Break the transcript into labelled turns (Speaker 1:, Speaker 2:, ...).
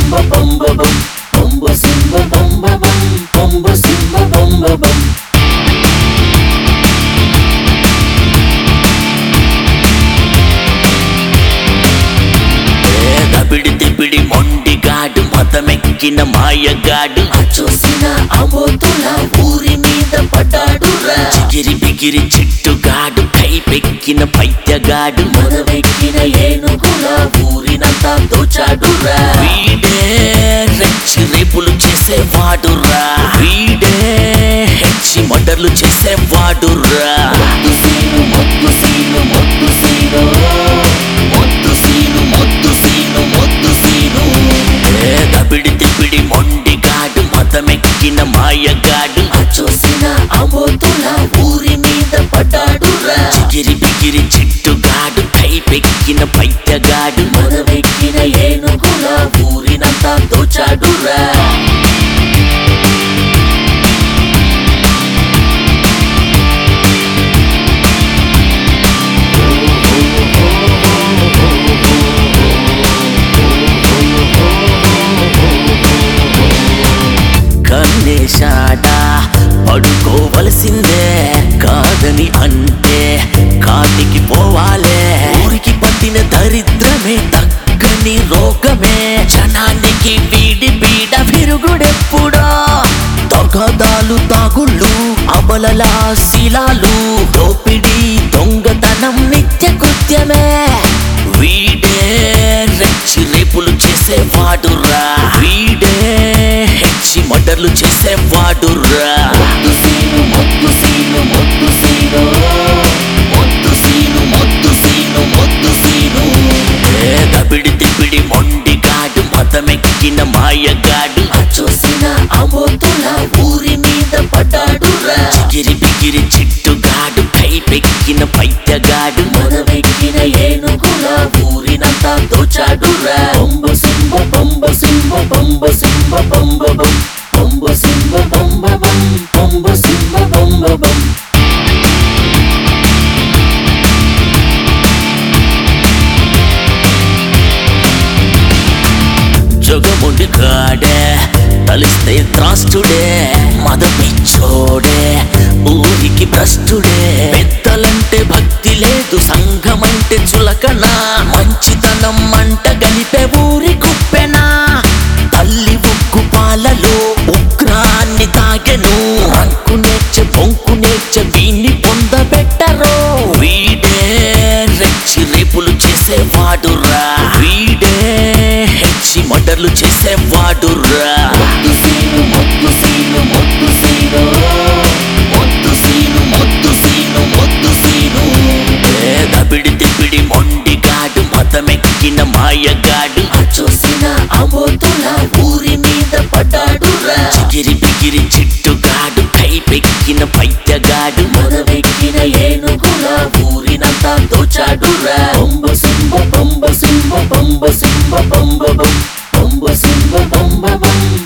Speaker 1: సింబ బంబ బం బంబ సింబ బంబ బం బంబ సింబ బంబ బం
Speaker 2: ఏ దబిడి దిబిడి మొండిగాడు మతమెక్కిన మాయగాడు
Speaker 1: చూసిన అమోతుల ఊరి మీద పడ్డాడురా
Speaker 2: చిగిరి బిగిరి చెట్టుగాడు కైపెక్కిన పైత్యగాడు
Speaker 1: మనమెక్కిన ఏనుగుల ఊరినంతా దోచాడురా
Speaker 2: వీడే రెచ్చి రేపులు చేసేవాడురా వీడే హెచ్చి మటర్లు చేసేవాడురా
Speaker 1: మొద్దు సీను మొద్దు సీను మొద్దు సీను మొద్దు సీను మొద్దు సీను మొద్దు సీను
Speaker 2: ఏ దబిడి దిబిడి మొండిగాడు మతమెక్కిన మాయగాడు
Speaker 1: చూసిన అమోతుల ఊరి మీద పడ్డాడురా
Speaker 2: చిగిరి బిగిరి చెట్టుగాడు కైపెక్కిన పైత్యగాడు
Speaker 1: మనమెక్కిన ఏనుగుల ఊరినంతా దోచాడురా
Speaker 2: కన్నేశాట పడుకోవలసిందే కాదని అంటే కాటికి పోవాలే ఊరికి పట్టిన దరిద్రమే తగ్గని రోగమే జనానికి వీడి పీడ విరుగుడెప్పుడో తగదాలు తాగుళ్ళు అబలల శిలాలు దోపిడి దొంగతనం నిత్య కృత్యమే వీడే రెచ్చి రేపులు చేసేవాడురా వీడే హెచ్చి మటర్లు చేసేవాడురా
Speaker 1: మొద్దు సీను మొద్దు సీను మొద్దు సీను మొద్దు సీను మొద్దు సీను మొద్దు సీను
Speaker 2: ఏ దబిడి దిబిడి మొండిగాడు మతమెక్కిన మాయగాడు
Speaker 1: చూసిన అమోతుల ఊరి మీద పడ్డాడురా
Speaker 2: చిగిరి బిగిరి చెట్టుగాడు కైపెక్కిన పైత్యగాడు
Speaker 1: మనమెక్కిన ఏనుగుల ఊరినంతా దోచాడురా బొంబ సింబ బొంబ సింబ బొంబ సింబ బొంబ బం బొంబ సింబ బొంబ బం బొంబ సింబ బొంబ బం
Speaker 2: జగముండి గాడే తలిస్తే త్రాస్తుడే మద పిచ్చోడే ఊరికి భ్రష్టుడే పెద్దలంటే భక్తి లేదు సంఘమంటే చులకన మంచితనం మంట గలిపే ఊరి కుప్పెనా తల్లి ఉక్కు పాలలో ఉగ్రాన్ని తాగెను అంకు నేర్చ బొంకు నేర్చ వీణ్ణి పొందబెట్టరు వీడే రెచ్చి రేపులు చేసేవాడురా వీడే హెచ్చి మటర్లు చేసేవాడురా
Speaker 1: మొద్దు సీను మొద్దు సీను మొద్దు సీను మొద్దు సీను మొద్దు సీను మొద్దు సీను
Speaker 2: ఏ దబిడి దిబిడి మొండిగాడు మతమెక్కిన మాయగాడు
Speaker 1: చూసిన అమోతుల ఊరి మీద పడ్డాడురా
Speaker 2: చిగిరి బిగిరి చెట్టుగాడు కైపెక్కిన పైత్యగాడు
Speaker 1: మనమెక్కిన ఏనుగుల ఊరినంతా దోచాడురా బొంబ సింబ బొంబ సింబ బొంబ సింబ బొంబ బం బొంబ సింబ బొంబ బం